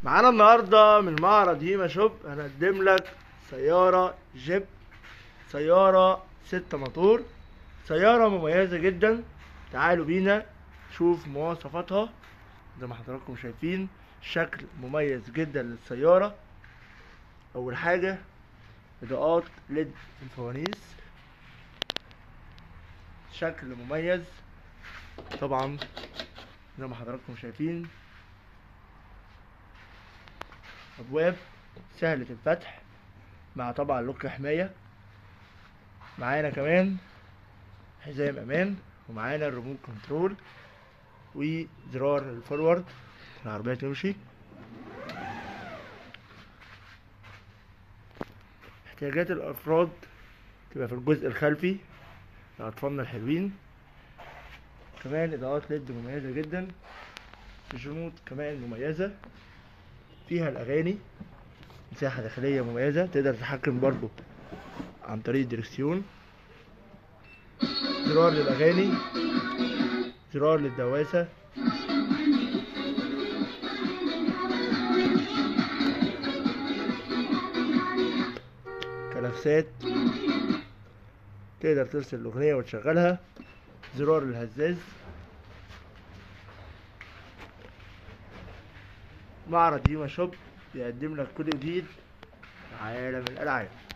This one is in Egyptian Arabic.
معانا النهارده من معرض هيما شوب هنقدم لك سيارة جيب سيارة ستة موتور سيارة مميزة جدا تعالوا بينا نشوف مواصفاتها زي ما حضراتكم شايفين شكل مميز جدا للسيارة أول حاجة إضاءات ليد في الفوانيس شكل مميز طبعا زي ما حضراتكم شايفين ابواب سهلة الفتح مع طبعا لوك حماية معانا كمان حزام امان ومعانا الريموت كنترول وزرار الفورورد العربية تمشي احتياجات الافراد تبقى في الجزء الخلفي لأطفالنا الحلوين كمان اضاءات ليد مميزة جدا الجنود كمان مميزة فيها الاغاني مساحة داخلية مميزة تقدر تتحكم برضو عن طريق الدركسيون زرار للاغاني زرار للدواسة كلاكسات تقدر ترسل الاغنية وتشغلها زرار الهزاز معرض ديما شوب بيقدم لك كل جديد عالم الالعاب